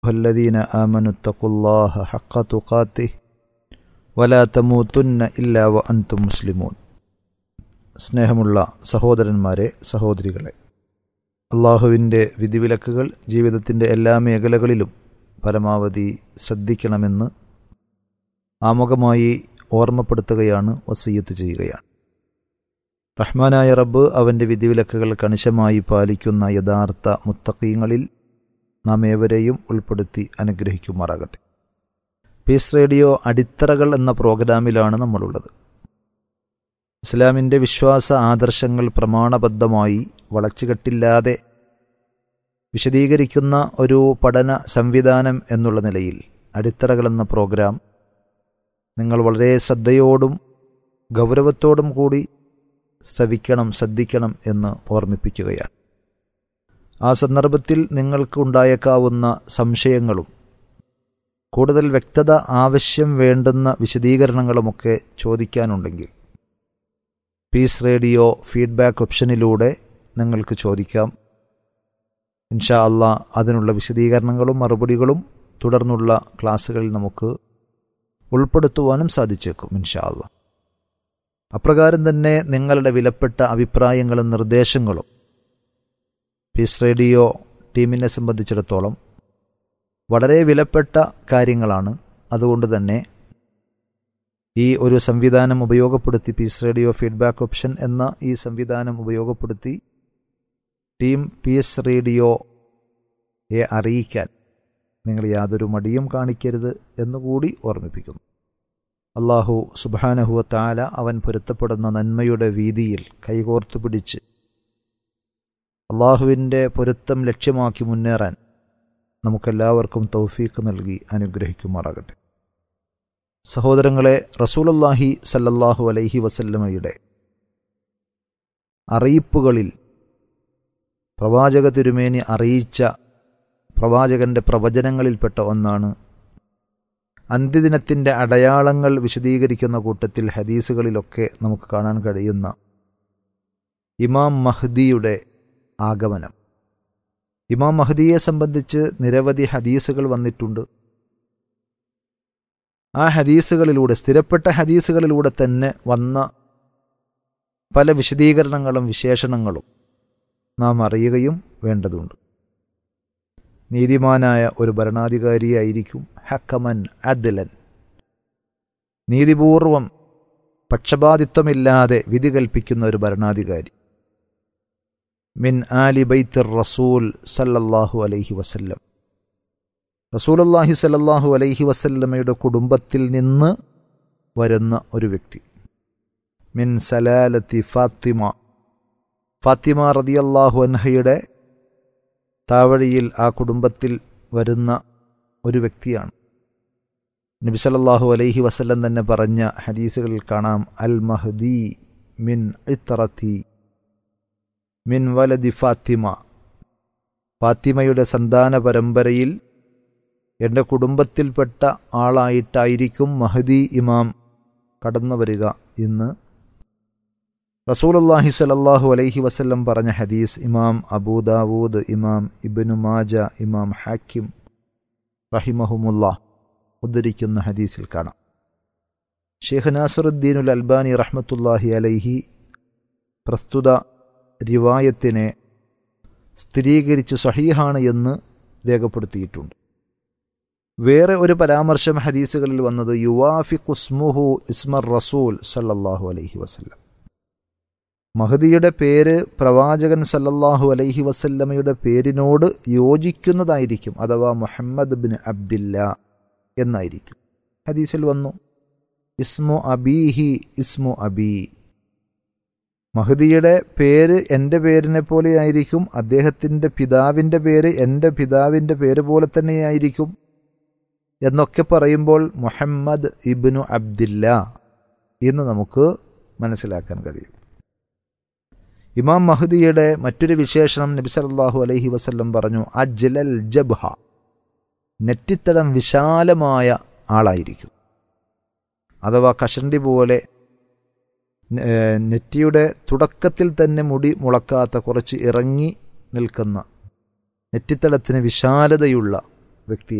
الذين آمنوا اتقوا الله حق تقاته ولا تموتن إلا وأنتم مسلمون സ്നേഹമുള്ള സഹോദരന്മാരെ സഹോദരികളെ അള്ളാഹുവിൻ്റെ വിധിവിലക്കുകൾ ജീവിതത്തിൻ്റെ എല്ലാ മേഖലകളിലും പരമാവധി ശ്രദ്ധിക്കണമെന്ന് ആമുഖമായി ഓർമ്മപ്പെടുത്തുകയാണ് വസീയത്ത് ചെയ്യുകയാണ് റഹ്മാനായ റബ്ബ് അവൻ്റെ വിധിവിലക്കുകൾ കണിശമായി പാലിക്കുന്ന യഥാർത്ഥ മുത്തക്കീങ്ങളിൽ നാം ഏവരെയും ഉൾപ്പെടുത്തി അനുഗ്രഹിക്കുമാറാകട്ടെ പീസ് റേഡിയോ അടിത്തറകൾ എന്ന പ്രോഗ്രാമിലാണ് നമ്മളുള്ളത് ഇസ്ലാമിൻ്റെ വിശ്വാസ ആദർശങ്ങൾ പ്രമാണബദ്ധമായി വളച്ചുകെട്ടില്ലാതെ വിശദീകരിക്കുന്ന ഒരു പഠന സംവിധാനം എന്നുള്ള നിലയിൽ അടിത്തറകൾ എന്ന പ്രോഗ്രാം നിങ്ങൾ വളരെ ശ്രദ്ധയോടും ഗൗരവത്തോടും കൂടി ശ്രവിക്കണം ശ്രദ്ധിക്കണം എന്ന് ഓർമ്മിപ്പിക്കുകയാണ് ആ സന്ദർഭത്തിൽ നിങ്ങൾക്ക് ഉണ്ടായേക്കാവുന്ന സംശയങ്ങളും കൂടുതൽ വ്യക്തത ആവശ്യം വേണ്ടുന്ന വിശദീകരണങ്ങളുമൊക്കെ ചോദിക്കാനുണ്ടെങ്കിൽ പീസ് റേഡിയോ ഫീഡ്ബാക്ക് ഓപ്ഷനിലൂടെ നിങ്ങൾക്ക് ചോദിക്കാം ഇൻഷാ അള്ളാ അതിനുള്ള വിശദീകരണങ്ങളും മറുപടികളും തുടർന്നുള്ള ക്ലാസ്സുകളിൽ നമുക്ക് ഉൾപ്പെടുത്തുവാനും സാധിച്ചേക്കും ഇൻഷാ അള്ളാ അപ്രകാരം തന്നെ നിങ്ങളുടെ വിലപ്പെട്ട അഭിപ്രായങ്ങളും നിർദ്ദേശങ്ങളും പീസ് റേഡിയോ ടീമിനെ സംബന്ധിച്ചിടത്തോളം വളരെ വിലപ്പെട്ട കാര്യങ്ങളാണ് അതുകൊണ്ട് തന്നെ ഈ ഒരു സംവിധാനം ഉപയോഗപ്പെടുത്തി പീസ് റേഡിയോ ഫീഡ്ബാക്ക് ഓപ്ഷൻ എന്ന ഈ സംവിധാനം ഉപയോഗപ്പെടുത്തി ടീം പീസ് റേഡിയോയെ അറിയിക്കാൻ നിങ്ങൾ യാതൊരു മടിയും കാണിക്കരുത് എന്നുകൂടി ഓർമ്മിപ്പിക്കുന്നു അള്ളാഹു സുബാനഹുവ താല അവൻ പൊരുത്തപ്പെടുന്ന നന്മയുടെ വീതിയിൽ കൈകോർത്തു പിടിച്ച് അള്ളാഹുവിൻ്റെ പൊരുത്തം ലക്ഷ്യമാക്കി മുന്നേറാൻ നമുക്കെല്ലാവർക്കും തൗഫീക്ക് നൽകി അനുഗ്രഹിക്കുമാറാകട്ടെ സഹോദരങ്ങളെ റസൂലല്ലാഹി സല്ലല്ലാഹു അലൈഹി വസല്ലമയുടെ അറിയിപ്പുകളിൽ പ്രവാചക തിരുമേനി അറിയിച്ച പ്രവാചകന്റെ പ്രവചനങ്ങളിൽപ്പെട്ട ഒന്നാണ് അന്ത്യദിനത്തിൻ്റെ അടയാളങ്ങൾ വിശദീകരിക്കുന്ന കൂട്ടത്തിൽ ഹദീസുകളിലൊക്കെ നമുക്ക് കാണാൻ കഴിയുന്ന ഇമാം മഹ്ദിയുടെ ആഗമനം ഇമാം മഹ്ദിയെ സംബന്ധിച്ച് നിരവധി ഹദീസുകൾ വന്നിട്ടുണ്ട് ആ ഹദീസുകളിലൂടെ സ്ഥിരപ്പെട്ട ഹദീസുകളിലൂടെ തന്നെ വന്ന പല വിശദീകരണങ്ങളും വിശേഷണങ്ങളും നാം അറിയുകയും വേണ്ടതുണ്ട് നീതിമാനായ ഒരു ഭരണാധികാരിയായിരിക്കും ഹക്കമൻ അദ്ലൻ നീതിപൂർവം പക്ഷപാതിത്വമില്ലാതെ വിധി കൽപ്പിക്കുന്ന ഒരു ഭരണാധികാരി മിൻ ആലി ബൈത്തിർ റസൂൽ സല്ലല്ലാഹു അലൈഹി വസല്ലം റസൂലല്ലാഹി സല്ലല്ലാഹു അലൈഹി വസല്ലമയുടെ കുടുംബത്തിൽ നിന്ന് വരുന്ന ഒരു വ്യക്തി മിൻ സലാലത്തി ഫാത്തിമ ഫാത്തിമ റതിയല്ലാഹു അൻഹയുടെ താവഴിയിൽ ആ കുടുംബത്തിൽ വരുന്ന ഒരു വ്യക്തിയാണ് നബി സല്ലല്ലാഹു അലൈഹി വസല്ലം തന്നെ പറഞ്ഞ ഹദീസുകളിൽ കാണാം അൽ മഹദി മിൻ ഇത്തറത്തി മിൻ വലദി ഫാത്തിമ ഫാത്തിമയുടെ സന്താന പരമ്പരയിൽ എൻ്റെ കുടുംബത്തിൽപ്പെട്ട ആളായിട്ടായിരിക്കും മഹദി ഇമാം കടന്നു വരിക ഇന്ന് റസൂലുല്ലാഹി സലല്ലാഹു അലൈഹി വസല്ലം പറഞ്ഞ ഹദീസ് ഇമാം അബൂദാവൂദ് ഇമാം ഇബിനു മാജ ഇമാം ഹാക്കിം റഹിമഹുമുല്ല ഉദ്ധരിക്കുന്ന ഹദീസിൽ കാണാം ഷെയ്ഖ് നാസറുദ്ദീനുൽ അൽബാനി റഹ്മത്തുല്ലാഹി അലൈഹി പ്രസ്തുത റിവായത്തിനെ സ്ഥിരീകരിച്ച് സഹീഹാണ് എന്ന് രേഖപ്പെടുത്തിയിട്ടുണ്ട് വേറെ ഒരു പരാമർശം ഹദീസുകളിൽ വന്നത് യുവാഫി കുസ്മുഹു ഇസ്മർ റസൂൽ സല്ലല്ലാഹു അലൈഹി വസല്ലം മഹദിയുടെ പേര് പ്രവാചകൻ സല്ലല്ലാഹു അലൈഹി വസല്ലമയുടെ പേരിനോട് യോജിക്കുന്നതായിരിക്കും അഥവാ മുഹമ്മദ് ബിൻ അബ്ദില്ല എന്നായിരിക്കും ഹദീസിൽ വന്നു ഇസ്മു അബീഹി ഇസ്മു അബീ മഹദിയുടെ പേര് എൻ്റെ പേരിനെ പോലെയായിരിക്കും അദ്ദേഹത്തിൻ്റെ പിതാവിൻ്റെ പേര് എൻ്റെ പിതാവിൻ്റെ പേര് പോലെ തന്നെയായിരിക്കും എന്നൊക്കെ പറയുമ്പോൾ മുഹമ്മദ് ഇബ്നു അബ്ദില്ല എന്ന് നമുക്ക് മനസ്സിലാക്കാൻ കഴിയും ഇമാം മഹദിയുടെ മറ്റൊരു വിശേഷണം നബി സല്ലല്ലാഹു അലൈഹി വസല്ലം പറഞ്ഞു അജ്ലൽ ജബ്ഹ നെറ്റിത്തടം വിശാലമായ ആളായിരിക്കും അഥവാ കഷണ്ടി പോലെ ഏഹ്, നെറ്റിയുടെ തുടക്കത്തിൽ തന്നെ മുടി മുളക്കാത്ത കുറച്ച് ഇറങ്ങി നിൽക്കുന്ന നെറ്റിത്തടത്തിന് വിശാലതയുള്ള വ്യക്തി